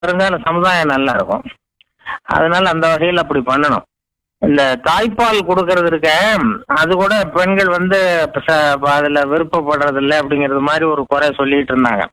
வருங்கால சமுதாயம் நல்லா இருக்கும் அதனால அந்த வகையில் அப்படி பண்ணணும் இந்த தாய்ப்பால் கொடுக்கறது இருக்க அது கூட பெண்கள் வந்து ச- அதுல விருப்பப்படுறது இல்லை அப்படிங்கிறது மாதிரி ஒரு குறை சொல்லிட்டு இருந்தாங்க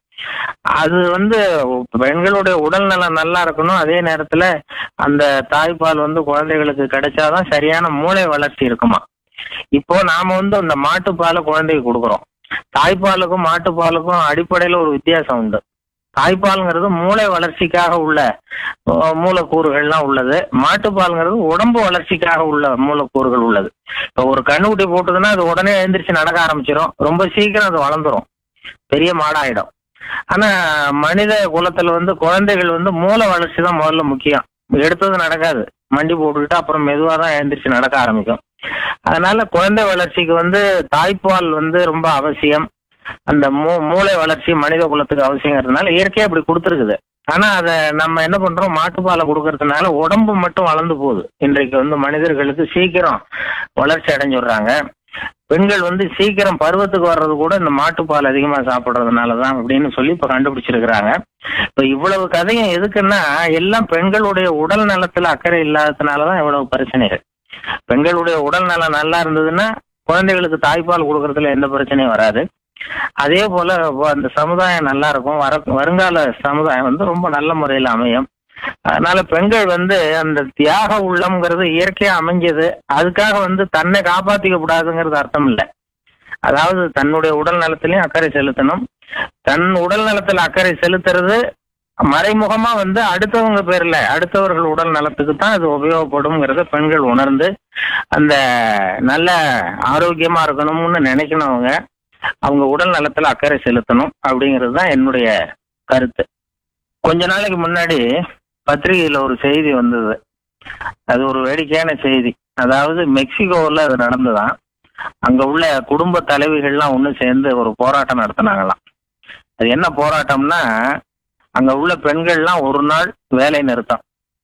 அது வந்து பெண்களுடைய உடல் நலம் நல்லா இருக்கணும் அதே நேரத்துல அந்த தாய்ப்பால் வந்து குழந்தைகளுக்கு கிடைச்சாதான் சரியான மூளை வளர்ச்சி இருக்குமா இப்போ நாம வந்து அந்த மாட்டுப்பாலை குழந்தைக்கு கொடுக்குறோம் தாய்ப்பாலுக்கும் மாட்டுப்பாலுக்கும் அடிப்படையில ஒரு வித்தியாசம் உண்டு தாய்ப்பால்ங்கிறது மூளை வளர்ச்சிக்காக உள்ள அஹ், மூலக்கூறுகள்லாம் உள்ளது மாட்டுப்பால்ங்கிறது உடம்பு வளர்ச்சிக்காக உள்ள மூலக்கூறுகள் உள்ளது இப்போ ஒரு கண்ணுக்குட்டி போட்டுதுன்னா அது உடனே எழுந்திரிச்சு நடக்க ஆரம்பிச்சிடும் ரொம்ப சீக்கிரம் அது வளர்ந்துரும் பெரிய மாடாயிடும் ஆனா மனித குலத்துல வந்து குழந்தைகள் வந்து மூல வளர்ச்சி தான் முதல்ல முக்கியம் எடுத்தது நடக்காது மண்டி போட்டுக்கிட்டு அப்புறம் மெதுவா தான் எழுந்திரிச்சு நடக்க ஆரம்பிக்கும் அதனால குழந்தை வளர்ச்சிக்கு வந்து தாய்ப்பால் வந்து ரொம்ப அவசியம் அந்த மூ மூளை வளர்ச்சி மனித குலத்துக்கு அவசியங்கிறதுனால இயற்கையா அப்படி கொடுத்துருக்குது ஆனா அதை நம்ம என்ன பண்றோம் மாட்டுப்பாலை கொடுக்கறதுனால உடம்பு மட்டும் வளர்ந்து போகுது இன்றைக்கு வந்து மனிதர்களுக்கு சீக்கிரம் வளர்ச்சி அடைஞ்சிடுறாங்க பெண்கள் வந்து சீக்கிரம் பருவத்துக்கு வர்றது கூட இந்த மாட்டுப்பால் அதிகமா சாப்பிடுறதுனால தான் அப்படின்னு சொல்லி இப்ப கண்டுபிடிச்சிருக்கிறாங்க இப்ப இவ்வளவு கதையும் எதுக்குன்னா எல்லாம் பெண்களுடைய உடல் நலத்துல அக்கறை இல்லாததுனால தான் இவ்வளவு பிரச்சனைகள் பெண்களுடைய உடல் நலம் நல்லா இருந்ததுன்னா குழந்தைகளுக்கு தாய்ப்பால் கொடுக்கறதுல எந்த பிரச்சனையும் வராது அதே போல வ- அந்த சமுதாயம் நல்லா இருக்கும் வர வருங்கால சமுதாயம் வந்து ரொம்ப நல்ல முறையில் அமையும் அதனால பெண்கள் வந்து அந்த தியாக உள்ளம்ங்கிறது இயற்கையா அமைஞ்சது அதுக்காக வந்து தன்னை காப்பாத்திக்க கூடாதுங்கிறது அர்த்தம் இல்லை அதாவது தன்னுடைய உடல் நலத்திலையும் அக்கறை செலுத்தணும் தன் உடல் நலத்துல அக்கறை செலுத்துறது மறைமுகமா வந்து அடுத்தவங்க பேர்ல அடுத்தவர்கள் உடல் நலத்துக்கு தான் அது உபயோகப்படும்ங்கிறத பெண்கள் உணர்ந்து அந்த நல்ல ஆரோக்கியமா இருக்கணும்னு நினைக்கணவங்க அவங்க உடல் நலத்துல அக்கறை செலுத்தணும் அப்படிங்கிறது தான் என்னுடைய கருத்து கொஞ்ச நாளைக்கு முன்னாடி பத்திரிகையில ஒரு செய்தி வந்தது அது ஒரு வேடிக்கையான செய்தி அதாவது மெக்சிகோவில் அது நடந்துதான் அங்க உள்ள குடும்ப தலைவிகள்லாம் ஒன்று சேர்ந்து ஒரு போராட்டம் நடத்தினாங்களாம் அது என்ன போராட்டம்னா அங்க உள்ள பெண்கள்லாம் ஒரு நாள் வேலை நிறுத்தம்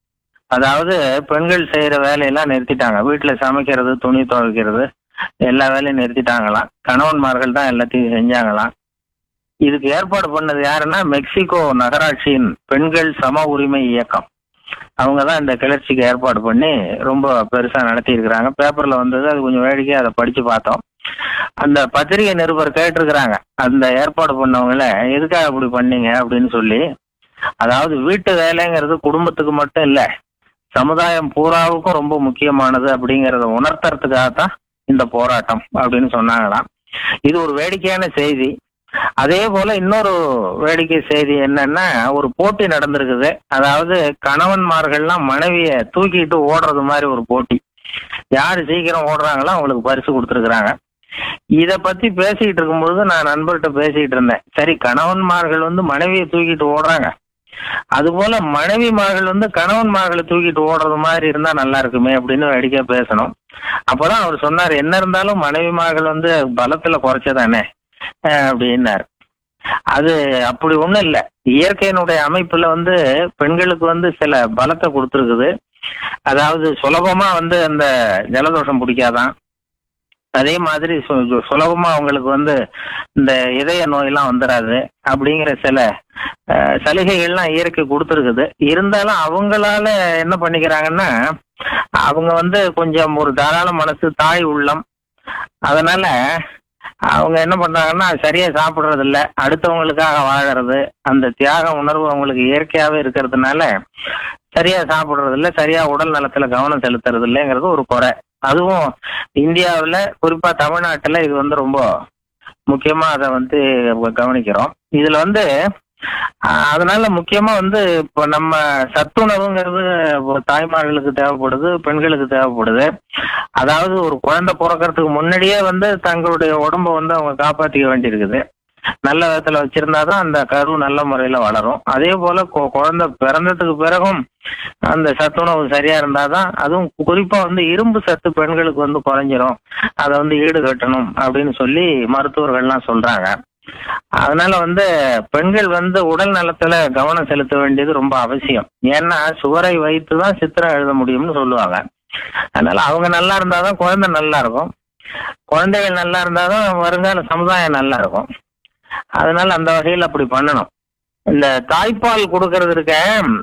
அதாவது பெண்கள் செய்யற வேலையெல்லாம் நிறுத்திட்டாங்க வீட்டுல சமைக்கிறது துணி துவைக்கிறது எல்லா வேலையும் நிறுத்திட்டாங்களாம் கணவன்மார்கள் தான் எல்லாத்தையும் செஞ்சாங்களாம் இதுக்கு ஏற்பாடு பண்ணது யாருன்னா மெக்சிகோ நகராட்சியின் பெண்கள் சம உரிமை இயக்கம் அவங்க தான் இந்த கிளர்ச்சிக்கு ஏற்பாடு பண்ணி ரொம்ப பெருசா நடத்தி இருக்கிறாங்க பேப்பர்ல வந்தது அது கொஞ்சம் வேடிக்கையா அதை படிச்சு பார்த்தோம் அந்த பத்திரிகை நிருபர் கேட்டிருக்கிறாங்க அந்த ஏற்பாடு பண்ணவங்கள எதுக்காக அப்படி பண்ணீங்க அப்படின்னு சொல்லி அதாவது வீட்டு வேலைங்கிறது குடும்பத்துக்கு மட்டும் இல்ல சமுதாயம் பூராவுக்கும் ரொம்ப முக்கியமானது அப்படிங்கறத உணர்த்துறதுக்காக தான் இந்த போராட்டம் அப்படின்னு சொன்னாங்களாம் இது ஒரு வேடிக்கையான செய்தி அதே போல இன்னொரு வேடிக்கை செய்தி என்னன்னா ஒரு போட்டி நடந்திருக்குது அதாவது கணவன்மார்கள்லாம் மனைவிய தூக்கிட்டு ஓடுறது மாதிரி ஒரு போட்டி யாரு சீக்கிரம் ஓடுறாங்களோ அவங்களுக்கு பரிசு கொடுத்துருக்குறாங்க இத பத்தி பேசிக்கிட்டு இருக்கும்போது நான் நண்பர்கிட்ட பேசிக்கிட்டு இருந்தேன் சரி கணவன்மார்கள் வந்து மனைவியை தூக்கிட்டு ஓடுறாங்க அதுபோல மனைவிமார்கள் வந்து கணவன்மார்களை தூக்கிட்டு ஓடுறது மாதிரி இருந்தா நல்லா இருக்குமே அப்படின்னு வேடிக்கையா பேசணும் அப்பதான் அவர் சொன்னார் என்ன இருந்தாலும் மனைவிமார்கள் வந்து பலத்துல குறைச்சதானே அஹ் அப்படின்னாரு அது அப்படி ஒண்ணும் இல்ல இயற்கையினுடைய அமைப்புல வந்து பெண்களுக்கு வந்து சில பலத்தை கொடுத்துருக்குது அதாவது சுலபமா வந்து அந்த ஜலதோஷம் பிடிக்காதான் அதே மாதிரி சு- சு- சுலபமா அவங்களுக்கு வந்து இந்த இதய நோயெல்லாம் வந்துடாது அப்படிங்கிற சில அஹ், சலுகைகள்லாம் இயற்கை கொடுத்துருக்குது இருந்தாலும் அவங்களால என்ன பண்ணிக்கிறாங்கன்னா அவங்க வந்து கொஞ்சம் ஒரு தாராள மனசு தாய் உள்ளம் அதனால அவங்க என்ன பண்றாங்கன்னா சரியா சாப்பிடுறது இல்ல அடுத்தவங்களுக்காக வாழறது அந்த தியாக உணர்வு அவங்களுக்கு இயற்கையாவே இருக்கிறதுனால சரியா சாப்பிடுறது இல்ல சரியா உடல் நலத்துல கவனம் செலுத்துறது இல்லைங்கிறது ஒரு குறை அதுவும் இந்தியாவுல குறிப்பா தமிழ்நாட்டுல இது வந்து ரொம்ப முக்கியமா அதை வந்து கவனிக்கிறோம் இதுல வந்து ஆஹ், அதனால முக்கியமா வந்து இப்போ நம்ம சத்துணவுங்கிறது இப்போ தாய்மார்களுக்கு தேவைப்படுது பெண்களுக்கு தேவைப்படுது அதாவது ஒரு குழந்தை பிறக்கறதுக்கு முன்னாடியே வந்து தங்களுடைய உடம்ப வந்து அவங்க காப்பாத்திக்க வேண்டியிருக்குது நல்ல விதத்துல வச்சிருந்தாதான் அந்த கரு நல்ல முறையில வளரும் அதே போல கு- குழந்தை பிறந்ததுக்கு பிறகும் அந்த சத்துணவு சரியா இருந்தாதான் அதுவும் குறிப்பா வந்து இரும்பு சத்து பெண்களுக்கு வந்து குறைஞ்சிரும் அதை வந்து ஈடுகட்டணும் அப்படின்னு சொல்லி மருத்துவர்கள்லாம் சொல்றாங்க அதனால வந்து பெண்கள் வந்து உடல் நலத்துல கவனம் செலுத்த வேண்டியது ரொம்ப அவசியம் ஏன்னா சுவரை வைத்து தான் சித்திரம் எழுத முடியும்னு சொல்லுவாங்க அதனால அவங்க நல்லா இருந்தாதான் குழந்தை நல்லா இருக்கும் குழந்தைகள் நல்லா இருந்தாதான் வருங்கால சமுதாயம் நல்லா இருக்கும் அதனால அந்த வகையில் அப்படி பண்ணணும் இந்த தாய்ப்பால் கொடுக்கறது இருக்க